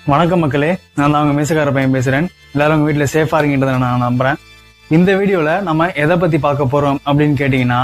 வணக்கம் மக்களே நான் தான் உங்க மீசக்கார பையன் பேசுறேன் எல்லாரும் உங்க வீட்டுல சேஃபா இருக்கீன்றதை நான் நம்புறேன் இந்த வீடியோல நம்ம எதை பத்தி பார்க்க போறோம் அப்படின்னு கேட்டீங்கன்னா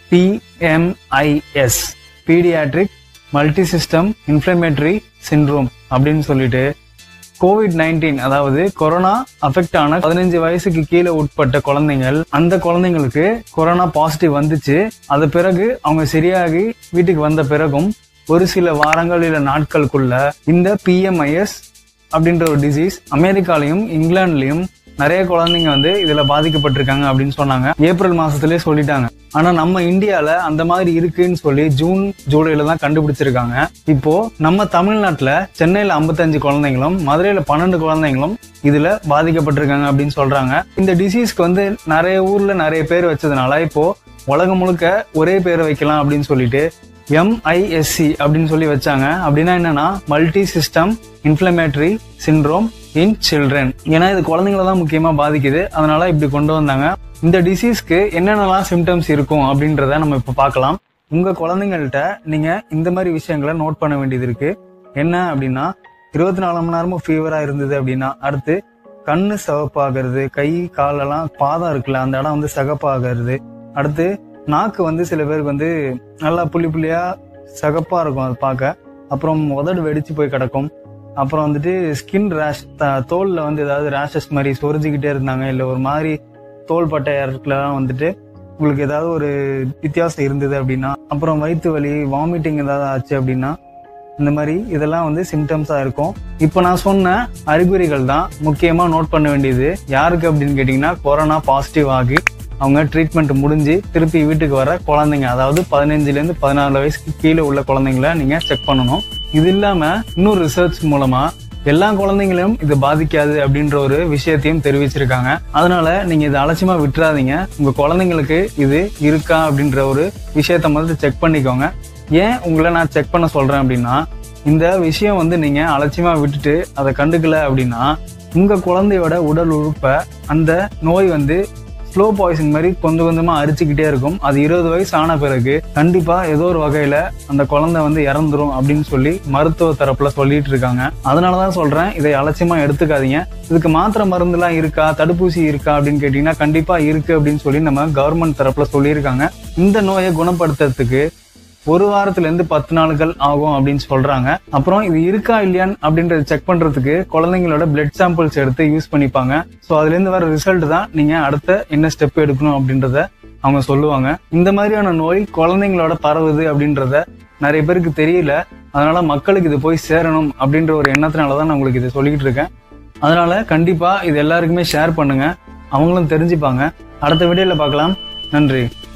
PMIS paediatric multi system inflammatory syndrome அப்படின்னு சொல்லிட்டு கோவிட் நைன்டீன் அதாவது கொரோனா அஃபெக்ட் ஆன பதினஞ்சு வயசுக்கு கீழே உட்பட்ட குழந்தைகள் அந்த குழந்தைங்களுக்கு கொரோனா பாசிட்டிவ் வந்துச்சு அது பிறகு அவங்க சரியாகி வீட்டுக்கு வந்த பிறகும் ஒரு சில வாரங்கள் இல்ல நாட்களுக்குள்ள இந்த பிஎம்ஐஎஸ் அப்படின்ற ஒரு டிசீஸ் அமெரிக்காலையும் இங்கிலாந்துலயும் நிறைய குழந்தைங்க வந்து இதுல பாதிக்கப்பட்டிருக்காங்க அப்படின்னு சொன்னாங்க ஏப்ரல் மாசத்துலயே சொல்லிட்டாங்க ஆனா நம்ம இந்தியால அந்த மாதிரி இருக்குன்னு சொல்லி ஜூன் ஜூலைல தான் கண்டுபிடிச்சிருக்காங்க இப்போ நம்ம தமிழ்நாட்டுல சென்னையில 55 குழந்தைங்களும் மதுரையில பன்னெண்டு குழந்தைங்களும் இதுல பாதிக்கப்பட்டிருக்காங்க அப்படின்னு சொல்றாங்க இந்த டிசீஸ்க்கு வந்து நிறைய ஊர்ல நிறைய பேர் வச்சதுனால இப்போ உலகம் முழுக்க ஒரே பேரை வைக்கலாம் அப்படின்னு சொல்லிட்டு எம்ஐஎஸ்சி அப்படின்னு சொல்லி வச்சாங்க அப்படின்னா என்னன்னா multi system inflammatory syndrome in children ஏன்னா இது குழந்தைங்கள தான் முக்கியமா பாதிக்குது அதனால இப்படி கொண்டு வந்தாங்க இந்த டிசீஸ்க்கு என்னென்னலாம் சிம்டம்ஸ் இருக்கும் அப்படின்றத நம்ம இப்ப பார்க்கலாம் உங்க குழந்தைங்கள்ட்ட நீங்க இந்த மாதிரி விஷயங்களை நோட் பண்ண வேண்டியது இருக்கு என்ன அப்படின்னா இருபத்தி நாலு மணி நேரமும் ஃபீவரா இருந்தது அப்படின்னா அடுத்து கண்ணு சிவப்பாகிறது கை காலெல்லாம் பாதம் இருக்குல்ல அந்த இடம் வந்து சிகப்பாகிறது அடுத்து நாக்கு வந்து சில பேருக்கு வந்து நல்லா புள்ளி புள்ளியா சிகப்பா இருக்கும் அது பார்க்க அப்புறம் உதடு வெடிச்சு போய் கிடக்கும் அப்புறம் வந்துட்டு ஸ்கின் ரேஷ் தோல்ல வந்து ஏதாவது ரேஷஸ் மாதிரி சொரிஞ்சுக்கிட்டே இருந்தாங்க இல்ல ஒரு மாதிரி தோல் பட்டை இடத்துலலாம் வந்துட்டு உங்களுக்கு ஏதாவது ஒரு வித்தியாசம் இருந்தது அப்படின்னா அப்புறம் வயிற்று வலி வாமிட்டிங் ஏதாவது ஆச்சு அப்படின்னா இந்த மாதிரி இதெல்லாம் வந்து சிம்டம்ஸா இருக்கும் இப்போ நான் சொன்ன அறிகுறிகள் தான் முக்கியமா நோட் பண்ண வேண்டியது யாருக்கு அப்படின்னு கேட்டீங்கன்னா கொரோனா பாசிட்டிவ் ஆகி அவங்க ட்ரீட்மெண்ட் முடிஞ்சு திருப்பி வீட்டுக்கு வர குழந்தைங்க அதாவது பதினஞ்சுல இருந்து பதினாலு வயசுக்கு கீழே உள்ள குழந்தைங்கள நீங்க செக் பண்ணணும் இது இல்லாம இன்னொரு ரிசர்ச் மூலமா எல்லா குழந்தைங்களையும் இது பாதிக்காது அப்படின்ற ஒரு விஷயத்தையும் தெரிவிச்சிருக்காங்க அதனால நீங்க இதை அலட்சியமா விட்டுறாதீங்க உங்க குழந்தைங்களுக்கு இது இருக்கா அப்படின்ற ஒரு விஷயத்த முதல்ல செக் பண்ணிக்கோங்க ஏன் உங்களை நான் செக் பண்ண சொல்றேன் அப்படின்னா இந்த விஷயம் வந்து நீங்க அலட்சியமா விட்டுட்டு அதை கண்டுக்கல அப்படின்னா உங்க குழந்தையோட உடல் உறுப்பை அந்த நோய் வந்து ஸ்லோ பாய்சன் மாதிரி கொஞ்சம் கொஞ்சமா அரிச்சுக்கிட்டே இருக்கும் அது இருபது வயசு ஆன பிறகு கண்டிப்பா ஏதோ ஒரு வகையில அந்த குழந்தை வந்து இறந்துரும் அப்படின்னு சொல்லி மருத்துவ தரப்புல சொல்லிட்டு இருக்காங்க அதனாலதான் சொல்றேன் இதை அலட்சியமா எடுத்துக்காதீங்க இதுக்கு மாத்திரை மருந்துலாம் இருக்கா தடுப்பூசி இருக்கா அப்படின்னு கேட்டீங்கன்னா கண்டிப்பா இருக்கு அப்படின்னு சொல்லி நம்ம கவர்மெண்ட் தரப்புல சொல்லியிருக்காங்க இந்த நோயை குணப்படுத்துறதுக்கு ஒரு வாரத்துல இருந்து பத்து நாட்கள் ஆகும் அப்படின்னு சொல்றாங்க அப்புறம் இது இருக்கா இல்லையான்னு அப்படின்றத செக் பண்றதுக்கு குழந்தைங்களோட பிளட் சாம்பிள்ஸ் எடுத்து யூஸ் பண்ணிப்பாங்க ஸோ அதுல இருந்து வர ரிசல்ட் தான் நீங்க அடுத்த என்ன ஸ்டெப் எடுக்கணும் அப்படின்றத அவங்க சொல்லுவாங்க இந்த மாதிரியான நோய் குழந்தைங்களோட பரவுது அப்படின்றத நிறைய பேருக்கு தெரியல அதனால மக்களுக்கு இது போய் சேரணும் அப்படின்ற ஒரு எண்ணத்தினாலதான் நான் உங்களுக்கு இதை சொல்லிக்கிட்டு இருக்கேன் அதனால கண்டிப்பா இது எல்லாருக்குமே ஷேர் பண்ணுங்க அவங்களும் தெரிஞ்சுப்பாங்க அடுத்த வீடியோல பார்க்கலாம் நன்றி